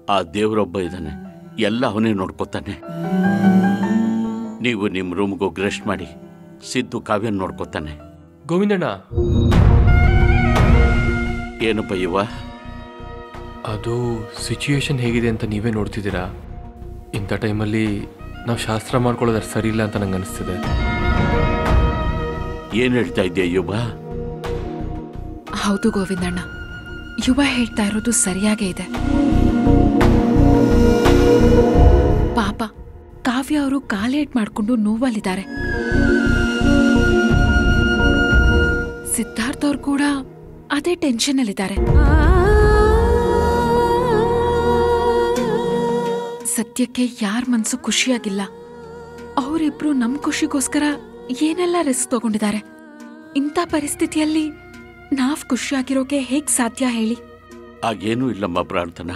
ಆ ದೇವರೊಬ್ಬ ಇದ್ದಾನೆ ಎಲ್ಲ ಅವನೇ ನೋಡ್ಕೋತಾನೆ ನೀವು ನಿಮ್ಮ ರೂಮ್ಗೆ ಹೋಗಿ ರೆಸ್ಟ್ ಮಾಡಿ ಸಿದ್ದು ಕಾವ್ಯನ್ ನೋಡ್ಕೋತಾನೆ ಗೋವಿಂದಣ್ಣ ಏನಪ್ಪ ಇವ ಅದು ಸಿಚುಯೇಷನ್ ಹೇಗಿದೆ ಅಂತ ನೀವೇ ನೋಡ್ತಿದ್ದೀರಾ ಇಂಥ ಟೈಮಲ್ಲಿ ನಾವು ಶಾಸ್ತ್ರ ಮಾಡ್ಕೊಳ್ಳೋದು ಸರಿ ಇಲ್ಲ ಅಂತ ನಂಗೆ ಅನಿಸ್ತಿದೆ ಏನ್ ಹೇಳ್ತಾ ಇದ್ದೀಯ ಯುವ ಹೌದು ಗೋವಿಂದಣ್ಣ ಯುವ ಹೇಳ್ತಾ ಇರೋದು ಸರಿಯಾಗೇ ಇದೆ ಪಾಪ ಕಾವ್ಯ ಅವರು ಕಾಲೇಟ್ ಮಾಡ್ಕೊಂಡು ನೋವಲ್ಲಿದ್ದಾರೆ ಸಿದ್ಧಾರ್ಥ್ ಅವ್ರು ಕೂಡ ಅದೇ ಟೆನ್ಷನ್ ಅಲ್ಲಿದ್ದಾರೆ ಸದ್ಯಕ್ಕೆ ಯಾರ ಮನ್ಸು ಖುಷಿಯಾಗಿಲ್ಲ ಅವರಿಬ್ರು ನಮ್ ಖುಷಿಗೋಸ್ಕರ ಏನೆಲ್ಲ ರಿಸ್ಕ್ ತಗೊಂಡಿದ್ದಾರೆ ಇಂಥ ಪರಿಸ್ಥಿತಿಯಲ್ಲಿ ನಾವ್ ಖುಷಿಯಾಗಿರೋಕೆ ಹೇಗ್ ಸಾಧ್ಯ ಹೇಳಿ ಆಗೇನೂ ಇಲ್ಲಮ್ಮ ಪ್ರಾರ್ಥನಾ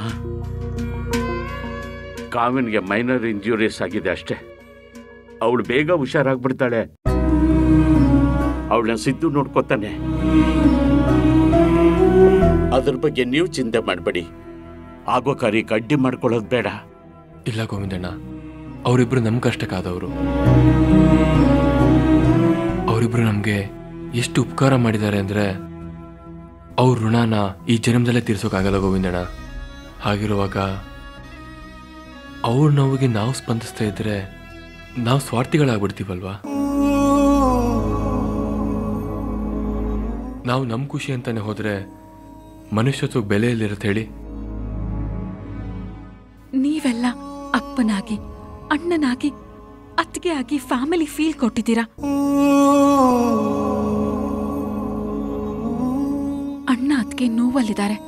ಕಾವ್ಯನ್ಗೆ ಮೈನರ್ ಇಂಜುರೀಸ್ ಆಗಿದೆ ಅಷ್ಟೇ ಅವಳು ಬೇಗ ಹುಷಾರಾಗ್ಬಿಡ್ತಾಳೆ ಅವಳನ್ನ ಸಿದ್ದು ನೋಡ್ಕೋತಾನೆ ಅದ್ರ ಬಗ್ಗೆ ನೀವು ಚಿಂತೆ ಮಾಡಬೇಡಿ ಆಗೋ ಕಾರ್ಯಕ್ಕೆ ಅಡ್ಡಿ ಮಾಡ್ಕೊಳ್ಳೋದು ಬೇಡ ಇಲ್ಲ ಗೋವಿಂದಣ್ಣ ಅವರಿಬ್ರು ನಮ್ಮ ಕಷ್ಟಕ್ಕಾದವರು ಅವರಿಬ್ರು ನಮಗೆ ಎಷ್ಟು ಉಪಕಾರ ಮಾಡಿದ್ದಾರೆ ಅಂದರೆ ಅವ್ರ ಋಣನ ಈ ಜನ್ಮದಲ್ಲೇ ತೀರ್ಸೋಕ್ಕಾಗಲ್ಲ ಗೋವಿಂದಣ್ಣ ಹಾಗಿರುವಾಗ ಅವ್ರ ನೋವಿಗೆ ನಾವು ಸ್ಪಂದಿಸ್ತಾ ಇದ್ರೆ ನಾವು ಸ್ವಾರ್ಥಿಗಳಾಗ್ಬಿಡ್ತೀವಲ್ವಾ ನಾವು ನಮ್ಮ ಖುಷಿ ಅಂತಾನೆ ಹೋದ್ರೆ ಮನುಷ್ಯತ್ವಕ್ಕೆ ಬೆಲೆ ಎಲ್ಲಿರುತ್ತೆ ಹೇಳಿ ನೀವೆಲ್ಲ ಅಪ್ಪನಾಗಿ ಅಣ್ಣನಾಗಿ ಅತ್ತಿಗೆ ಆಗಿ ಫ್ಯಾಮಿಲಿ ಫೀಲ್ ಕೊಟ್ಟಿದ್ದೀರಾ ಅಣ್ಣ ಅತ್ತಿಗೆ ನೋವಲ್ಲಿದ್ದಾರೆ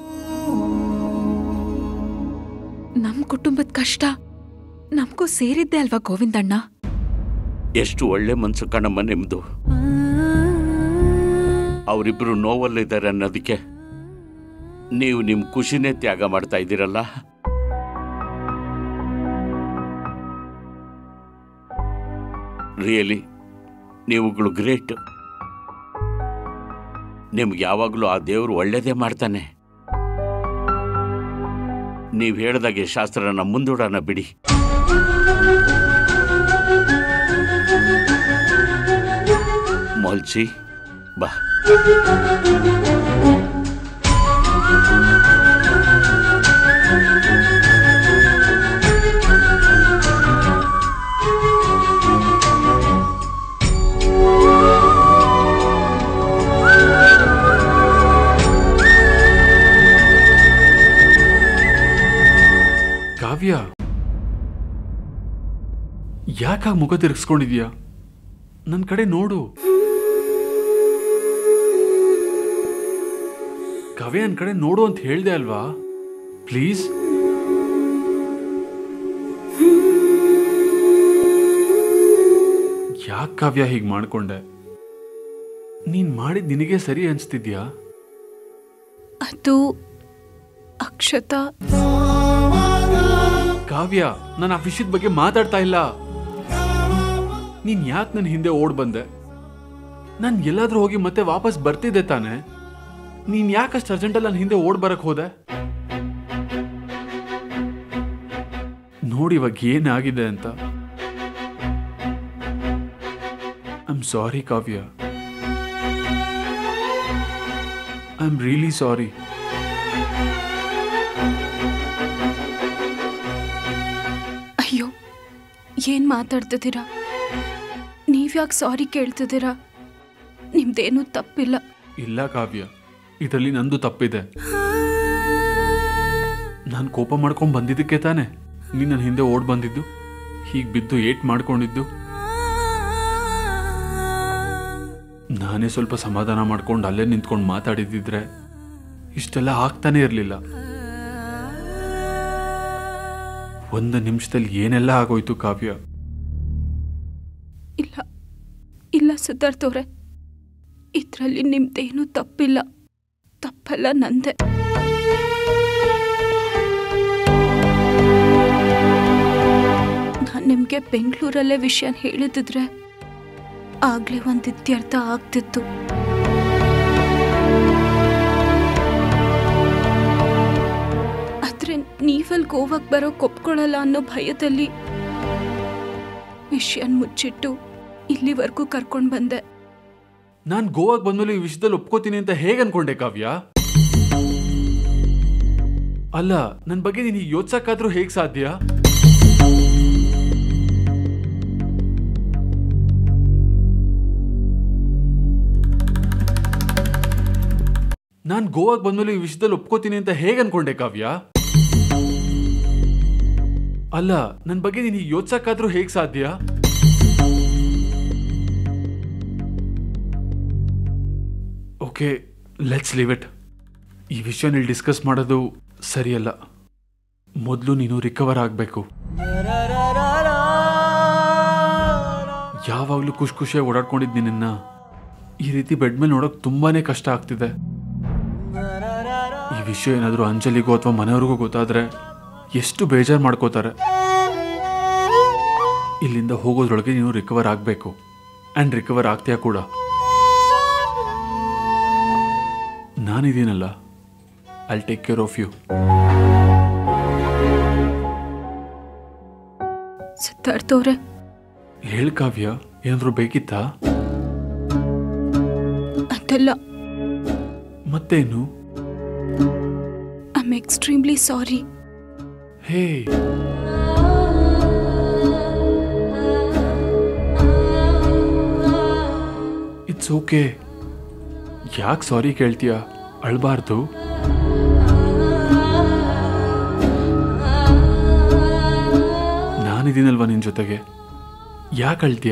ನಮ್ ಕುಟುಂಬದ ಕಷ್ಟ ನಮಗೂ ಸೇರಿದ್ದೆ ಅಲ್ವಾ ಗೋವಿಂದಣ್ಣ ಎಷ್ಟು ಒಳ್ಳೆ ಮನ್ಸು ಕಣಮ್ಮ ನಿಮ್ದು ಅವರಿಬ್ರು ನೋವಲ್ಲಿದ್ದಾರೆ ಅನ್ನೋದಕ್ಕೆ ನೀವು ನಿಮ್ಮ ಖುಷಿನೇ ತ್ಯಾಗ ಮಾಡ್ತಾ ಇದ್ದೀರಲ್ಲ ರಿಯಲಿ ನೀವುಗಳು ಗ್ರೇಟ್ ನಿಮ್ಗೆ ಯಾವಾಗಲೂ ಆ ದೇವರು ಒಳ್ಳೇದೇ ಮಾಡ್ತಾನೆ ನೀವು ಹೇಳ್ದಾಗೆ ಶಾಸ್ತ್ರನ ಮುಂದೂಡೋಣ ಬಿಡಿ ಮೊಲ್ಚಿ ಬಾ ಕಾವ್ಯ ಯಾಕಾಗ ಮುಖ ತಿರುಗಿಸ್ಕೊಂಡಿದ್ಯಾ ನನ್ನ ಕಡೆ ನೋಡು ಕಾವ್ಯ ನನ್ನ ಕಡೆ ನೋಡು ಅಂತ ಹೇಳ್ದೆ ಅಲ್ವಾ ಪ್ಲೀಸ್ ಯಾಕೆ ಕಾವ್ಯ ಹೀಗೆ ಮಾಡ್ಕೊಂಡೆ ನೀನ್ ಮಾಡಿದ್ ನಿನಗೆ ಸರಿ ಅನ್ಸ್ತಿದ್ಯಾ ಅದು ಅಕ್ಷತಾ ಕಾವ್ಯ ನಾನು ಆ ವಿಷಯದ ಬಗ್ಗೆ ಮಾತಾಡ್ತಾ ಇಲ್ಲ ನೀನ್ ಯಾಕೆ ನನ್ನ ಹಿಂದೆ ಓಡ್ ಬಂದೆ ನಾನು ಎಲ್ಲಾದ್ರೂ ಹೋಗಿ ಮತ್ತೆ ವಾಪಸ್ ಬರ್ತಿದ್ದೆ ತಾನೆ ನೀನ್ ಯಾಕಷ್ಟು ಅರ್ಜೆಂಟಲ್ಲಿ ನನ್ನ ಹಿಂದೆ ಓಡ್ ಬರಕ್ ಹೋದೆ ನೋಡಿ ಇವಾಗ ಏನಾಗಿದೆ ಅಂತ I am sorry Kavya I am really sorry ಅಯ್ಯೋ ಏನ್ ಮಾತಾಡ್ತಿದ್ದೀರಾ ನೀವ್ಯಾಕೆ ಸಾರಿ ಕೇಳ್ತಿದ್ದೀರಾ ನಿಮ್ದೇನೂ ತಪ್ಪಿಲ್ಲ ಇಲ್ಲ ಕಾವ್ಯ ಇದರಲ್ಲಿ ನಂದು ತಪ್ಪಿದೆ ನಾನು ಕೋಪ ಮಾಡ್ಕೊಂಡು ಬಂದಿದ್ದಕ್ಕೆ ತಾನೆ ನೀನು ನನ್ನ ಹಿಂದೆ ಓಡ್ ಬಂದಿದ್ದು ಹೀಗೆ ಬಿದ್ದು ಏಟ್ ಮಾಡ್ಕೊಂಡಿದ್ದು ನಾನೇ ಸ್ವಲ್ಪ ಸಮಾಧಾನ ಮಾಡ್ಕೊಂಡು ಅಲ್ಲೇ ನಿಂತ್ಕೊಂಡು ಮಾತಾಡಿದ್ದಿದ್ರೆ ಇಷ್ಟೆಲ್ಲ ಆಗ್ತಾನೆ ಇರಲಿಲ್ಲ ಒಂದು ನಿಮಿಷದಲ್ಲಿ ಏನೆಲ್ಲ ಆಗೋಯ್ತು ಕಾವ್ಯ ಇಲ್ಲ ಇಲ್ಲ ಸಿದ್ಧಾರ್ಥ್ ಅವ್ರೆ ಇದರಲ್ಲಿ ನಿಮ್ದೇನೂ ತಪ್ಪಿಲ್ಲ ತಪ್ಪಲ್ಲ ನಂದೆ ನಾನು ನಿಮಗೆ ಬೆಂಗಳೂರಲ್ಲೇ ವಿಷಯನ ಹೇಳಿದಿದ್ರೆ ಆಗ್ಲೇ ಒಂದು ಇತ್ಯರ್ಥ ಆಗ್ತಿತ್ತು ಆದ್ರೆ ನೀವೆಲ್ಲ ಆಮೇಲೆ ಗೋವಾಕ್ ಬರೋ ಒಪ್ಕೊಳ್ಳಲ್ಲ ಅನ್ನೋ ಭಯದಲ್ಲಿ ವಿಷಯನ್ ಮುಚ್ಚಿಟ್ಟು ಇಲ್ಲಿವರೆಗೂ ಕರ್ಕೊಂಡ್ ಬಂದೆ ನಾನ್ ಗೋವಾಗ್ ಬಂದ್ಮೇಲೆ ಈ ವಿಷಯದಲ್ಲಿ ಒಪ್ಕೋತೀನಿ ಅಂತ ಹೇಗೆ ಅನ್ಕೊಂಡೆ ಕಾವ್ಯ ಅಲ್ಲ ನನ್ ಬಗ್ಗೆ ನೀನು ಯೋಚ್ಸಕ್ಕಾದ್ರೂ ಹೇಗ್ ಸಾಧ್ಯ ನಾನ್ ಗೋವಾಗ್ ಬಂದ್ಮೇಲೆ ಈ ವಿಷಯದಲ್ಲಿ ಒಪ್ಕೋತೀನಿ ಅಂತ ಹೇಗೆ ಅನ್ಕೊಂಡೆ ಕಾವ್ಯ ಅಲ್ಲ ನನ್ ಬಗ್ಗೆ ನೀನು ಯೋಚ್ಸಕ್ಕಾದ್ರೂ ಹೇಗ್ ಸಾಧ್ಯ ಓಕೆ ಲೆಟ್ಸ್ ಲೀವ್ ಇಟ್ ಈ ವಿಷಯ ಇಲ್ಲಿ ಡಿಸ್ಕಸ್ ಮಾಡೋದು ಸರಿಯಲ್ಲ ಮೊದಲು ನೀನು ರಿಕವರ್ ಆಗಬೇಕು ಯಾವಾಗಲೂ ಖುಷಿ ಖುಷಿಯಾಗಿ ಓಡಾಡ್ಕೊಂಡಿದ್ ನಿನ್ನ ಈ ರೀತಿ ಬೆಡ್ ಮೇಲೆ ನೋಡೋಕೆ ತುಂಬಾನೇ ಕಷ್ಟ ಆಗ್ತಿದೆ ಈ ವಿಷಯ ಏನಾದರೂ ಅಂಜಲಿಗೋ ಅಥವಾ ಮನೆಯವ್ರಿಗೂ ಗೊತ್ತಾದ್ರೆ ಎಷ್ಟು ಬೇಜಾರು ಮಾಡ್ಕೋತಾರೆ ಇಲ್ಲಿಂದ ಹೋಗೋದ್ರೊಳಗೆ ನೀನು ರಿಕವರ್ ಆಗಬೇಕು ಆ್ಯಂಡ್ ರಿಕವರ್ ಆಗ್ತೀಯಾ ಕೂಡ ನಾನಿದ್ದೀನಲ್ಲ I'll take care of you ಸಿದ್ಧಾರ್ಥವ್ರೆ ಹೇಳ್ ಕಾವ್ಯ ಏನಾದರೂ ಬೇಕಿತ್ತಾ ಅದೆಲ್ಲ ಮತ್ತೇನು I am extremely sorry hey it's okay ಯಾಕೆ ಸಾರಿ ಕೇಳ್ತೀಯ ಅಳ್ಬಾರ್ದು ನಾನಿದ್ದೀನಲ್ವಾ ನಿನ್ನ ಜೊತೆಗೆ ಯಾಕೆ ಅಳ್ತೀಯ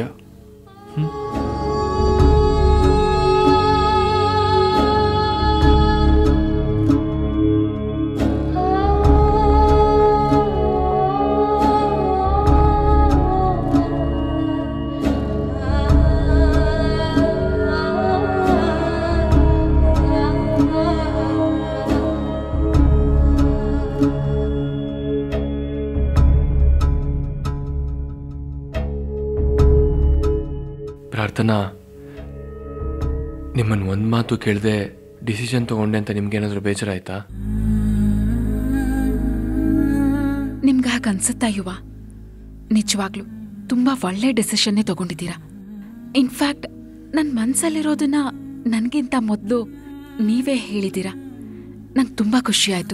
ಪ್ರಾರ್ಥನಾ ನಿಮ್ಮನ್ನು ಒಂದು ಮಾತು ಕೇಳದೆ ಡಿಸಿಷನ್ ತಗೊಂಡೆ ಅಂತ ನಿಮ್ಗೇನಾದರೂ ಬೇಜಾರಾಯ್ತಾ ನಿಮ್ಗೆ ಹಾಗೆ ಅನ್ಸುತ್ತಾ ಯುವ ನಿಜವಾಗ್ಲು ತುಂಬಾ ಒಳ್ಳೆ ಡೆಸಿಷನ್ನೇ ತಗೊಂಡಿದ್ದೀರಾ ಇನ್ಫ್ಯಾಕ್ಟ್ ನನ್ನ ಮನ್ಸಲ್ಲಿರೋದನ್ನ ನನಗಿಂತ ಮೊದಲು ನೀವೇ ಹೇಳಿದ್ದೀರಾ ನಂಗೆ ತುಂಬಾ ಖುಷಿ ಆಯ್ತು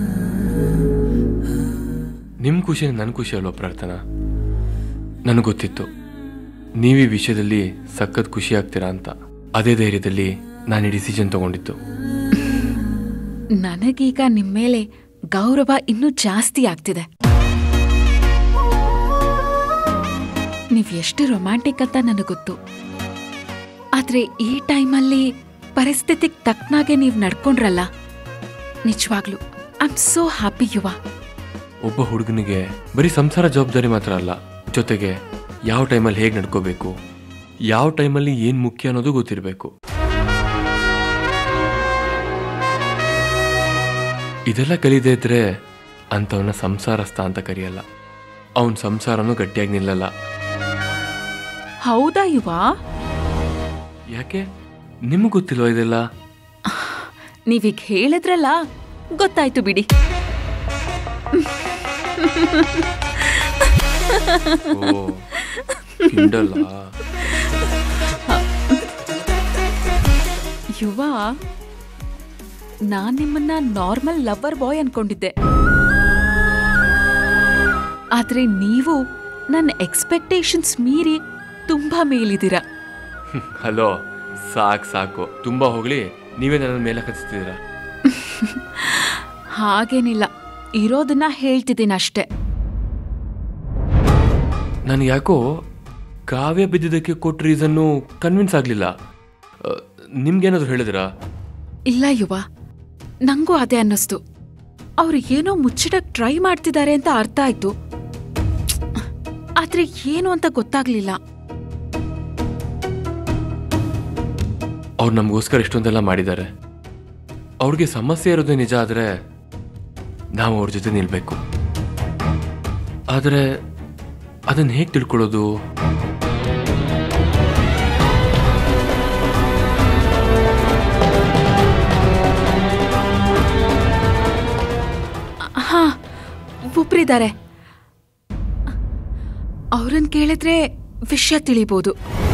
ನಿಮ್ಮ ಖುಷಿ ನನ್ನ ಖುಷಿ ಅಲ್ವಾ ಪ್ರಾರ್ಥನಾ ನನಗೆ ಗೊತ್ತಿತ್ತು ನೀವು ಈ ವಿಷಯದಲ್ಲಿ ಸಖತ್ ಖುಷಿ ಆಗ್ತೀರಾ ಅಂತ ಅದೇ ಧೈರ್ಯದಲ್ಲಿ ನಾನು ಈ ಡಿಸಿಷನ್ ತಗೊಂಡಿದ್ದು ನನಗೀಗ ನಿಮ್ಮೇಲೆ ಗೌರವ ಇನ್ನೂ ಜಾಸ್ತಿ ಆಗ್ತಿದೆ ನೀವ್ ಎಷ್ಟು ರೊಮ್ಯಾಂಟಿಕ್ ಅಂತ ನನಗೆ ಗೊತ್ತು ಆದ್ರೆ ಈ ಟೈಮಲ್ಲಿ ಪರಿಸ್ಥಿತಿಗೆ ತಕ್ಕನಾಗೆ ನೀವು ನಡ್ಕೊಂಡ್ರಲ್ಲ ನಿಜವಾಗ್ಲು ಐ ಆಮ್ ಸೋ ಹ್ಯಾಪಿ ಯುವ ಒಬ್ಬ ಹುಡುಗನಿಗೆ ಬರೀ ಸಂಸಾರ ಜವಾಬ್ದಾರಿ ಮಾತ್ರ ಅಲ್ಲ ಜೊತೆಗೆ ಯಾವ ಟೈಮಲ್ಲಿ ಹೇಗೆ ನಡ್ಕೋಬೇಕು ಯಾವ ಟೈಮಲ್ಲಿ ಏನು ಮುಖ್ಯ ಅನ್ನೋದು ಗೊತ್ತಿರಬೇಕು ಇದೆಲ್ಲ ಕಲಿದೇ ಇದ್ರೆ ಅಂಥವನ್ನ ಸಂಸಾರಸ್ಥ ಅಂತ ಕರೆಯಲ್ಲ ಅವನ ಸಂಸಾರನೂ ಗಟ್ಟಿಯಾಗಿ ನಿಲ್ಲಲ್ಲ ಹೌದಾ ಯುವ ಯಾಕೆ ನಿಮಗೆ ಗೊತ್ತಿಲ್ವಾ ಇದೆಲ್ಲ ನೀವೀಗ ಹೇಳಿದ್ರಲ್ಲ ಗೊತ್ತಾಯ್ತು ಬಿಡಿ ಓ ಕಿಂಡಲ್ಲ ಯುವ ನಾನ್ ನಿಮ್ಮನ್ನ ನಾರ್ಮಲ್ ಲವರ್ ಬಾಯ್ ಅನ್ಕೊಂಡಿದ್ದೆ ಆದ್ರೆ ನೀವು ನನ್ನ ಎಕ್ಸ್ಪೆಕ್ಟೇಷನ್ಸ್ ಮೀರಿ ತುಂಬಾ ಮೇಲಿದ್ದೀರಾ ಹಲೋ ಸಾಕು ಸಾಕು ತುಂಬಾ ಹೋಗ್ಲಿ ನೀವೇ ನನ್ನ ಮೇಲೆ ಕತ್ತಿಸ್ತಿದ್ದೀರಾ ಹಾಗೇನಿಲ್ಲ ಇರೋದನ್ನ ಹೇಳ್ತಿದ್ದೀನಿ ಅಷ್ಟೆ ನನಗೆ ಯಾಕೋ ಕಾವ್ಯ ಬಿದ್ದಿದ್ದಕ್ಕೆ ಕೊಟ್ಟ ರೀಸನ್ನು ಕನ್ವಿನ್ಸ್ ಆಗಲಿಲ್ಲ ನಿಮ್ಗೇನಾದ್ರು ಹೇಳಿದ್ರಾ ಇಲ್ಲ ಯುವ ನಂಗೂ ಅದೇ ಅನ್ನಿಸ್ತು ಅವ್ರು ಏನೋ ಮುಚ್ಚಿಡಕ್ ಟ್ರೈ ಮಾಡ್ತಿದ್ದಾರೆ ಅಂತ ಅರ್ಥ ಆಯ್ತು ಆದ್ರೆ ಏನು ಅಂತ ಗೊತ್ತಾಗ್ಲಿಲ್ಲ ಅವ್ರು ನಮಗೋಸ್ಕರ ಎಷ್ಟೊಂದೆಲ್ಲ ಮಾಡಿದ್ದಾರೆ ಅವ್ರಿಗೆ ಸಮಸ್ಯೆ ಇರೋದು ನಿಜ ಆದರೆ ನಾವು ಅವ್ರ ಜೊತೆ ನಿಲ್ಬೇಕು ಆದರೆ ಅದನ್ನು ಹೇಗೆ ತಿಳ್ಕೊಳ್ಳೋದು ಹಾ ಒಬ್ರಿದ್ದಾರೆ ಅವ್ರನ್ನ ಕೇಳಿದ್ರೆ ವಿಷಯ ತಿಳಿಬೋದು